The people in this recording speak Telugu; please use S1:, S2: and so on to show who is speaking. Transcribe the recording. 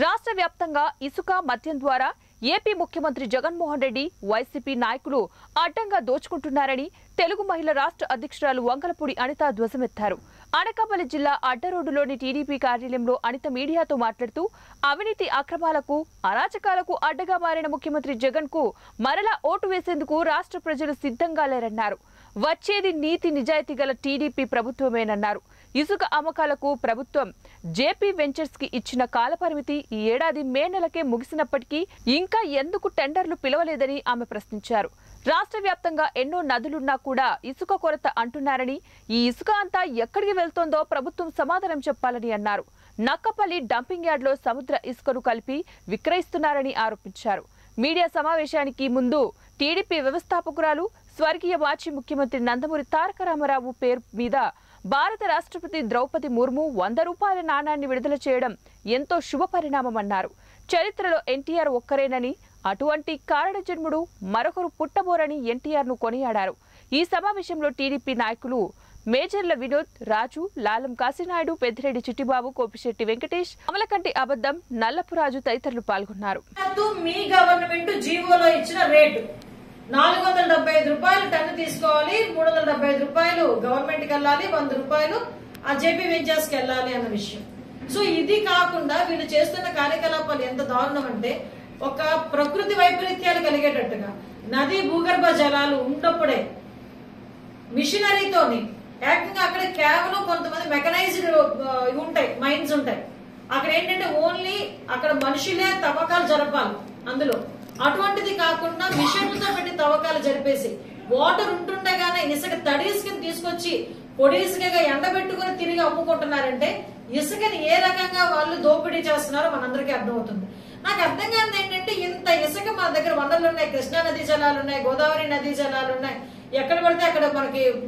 S1: రాష్ట్ర వ్యాప్తంగా ఇసుక మద్యం ద్వారా ఏపీ ముఖ్యమంత్రి జగన్మోహన్ రెడ్డి వైసీపీ నాయకులు అడ్డంగా దోచుకుంటున్నారని తెలుగు మహిళ రాష్ట్ర అధ్యక్షురాలు వంకలపూడి అనిత ధ్వజమెత్తారు అనకాపల్లి జిల్లా అడ్డరోడ్డులోని టీడీపీ కార్యాలయంలో అనిత మీడియాతో మాట్లాడుతూ అవినీతి అక్రమాలకు అరాచకాలకు అడ్డగా మారిన ముఖ్యమంత్రి జగన్ కు మరలా ఓటు వేసేందుకు రాష్ట్ర ప్రజలు సిద్ధంగా లేరన్నారు వచ్చేది నీతి నిజాయితీ గల టీడీపీ ప్రభుత్వమేనన్నారు ఇసుక అమ్మకాలకు ప్రభుత్వం జేపీ వెంచర్స్ కి ఇచ్చిన కాలపరిమితి ఈ ఏడాది మే నెలకే ముగిసినప్పటికీ ఇంకా ఎందుకు టెండర్లు పిలవలేదని ఆమె ప్రశ్నించారు రాష్ట్ర వ్యాప్తంగా ఎన్నో నదులున్నా కూడా ఇసుక కొరత అంటున్నారని ఈ ఇసుక అంతా ఎక్కడికి వెళ్తోందో ప్రభుత్వం సమాధానం చెప్పాలని అన్నారు నక్కపల్లి డంపింగ్ యార్డ్లో సముద్ర ఇసుకను కలిపి విక్రయిస్తున్నారని ఆరోపించారు మీడియా సమావేశానికి ముందు టీడీపీ వ్యవస్థాపకురాలు స్వర్గీయ మాజీ ముఖ్యమంత్రి నందమూరి తారక రామారావు పేరు మీద భారత రాష్ట్రపతి ద్రౌపది ముర్ము వంద రూపాయల నాణాన్ని విడుదల చేయడం ఎంతో శుభ పరిణామమన్నారు చరిత్రలో ఎన్టీఆర్ ఒక్కరేనని అటువంటి కారణ జన్ముడు మరొకరు పుట్టబోరని ఎన్టీఆర్ ను కొనియాడారు ఈ సమావేశంలో టీడీపీ నాయకులు మేజర్ల వినోద్ రాజు లాలం కాశీనాయుడు పెద్దిరెడ్డి చిట్టిబాబు కోపిశెట్టి వెంకటేష్ అమలకంటి అబద్దం నల్లపురాజు తదితరులు పాల్గొన్నారు
S2: అటు మీ గవర్నమెంట్ జీవోలో ఇచ్చిన రేటు నాలుగు వందల డెబ్బై ఐదు రూపాయలు టన్ను తీసుకోవాలి మూడు వందల డెబ్బై ఐదు రూపాయలు గవర్నమెంట్ కి వెళ్ళాలి వంద రూపాయలు ఆ జేపీ వెంచర్స్ కి వెళ్ళాలి అన్న విషయం సో ఇది కాకుండా వీళ్ళు చేస్తున్న కార్యకలాపాలు ఎంత దారుణం అంటే ఒక ప్రకృతి వైపరీత్యాలు కలిగేటట్టుగా నది భూగర్భ జలాలు ఉన్నప్పుడే మిషనరీతోని ఏకంగా అక్కడ కేవలం కొంతమంది మెకనైజ్డ్ ఉంటాయి మైండ్స్ ఉంటాయి అక్కడ ఏంటంటే ఓన్లీ అక్కడ మనుషులే తవ్వకాలు జరపాలి అందులో అటువంటిది కాకుండా మిషన్లతో పెట్టి తవ్వకాలు జరిపేసి వాటర్ ఉంటుండగానే ఇసుక తడి ఇసుకని తీసుకొచ్చి పొడి ఇసుకగా ఎండబెట్టుకుని తిరిగి అమ్ముకుంటున్నారంటే ఇసుకని ఏ రకంగా వాళ్ళు దోపిడీ చేస్తున్నారో మనందరికీ అర్థమవుతుంది నాకు అర్థం కాదు ఏంటంటే ఇంత ఇసుక మన దగ్గర వనరులు ఉన్నాయి కృష్ణా నదీ జలాలు ఉన్నాయి గోదావరి నదీ జలాలు ఉన్నాయి ఎక్కడ పడితే అక్కడ మనకి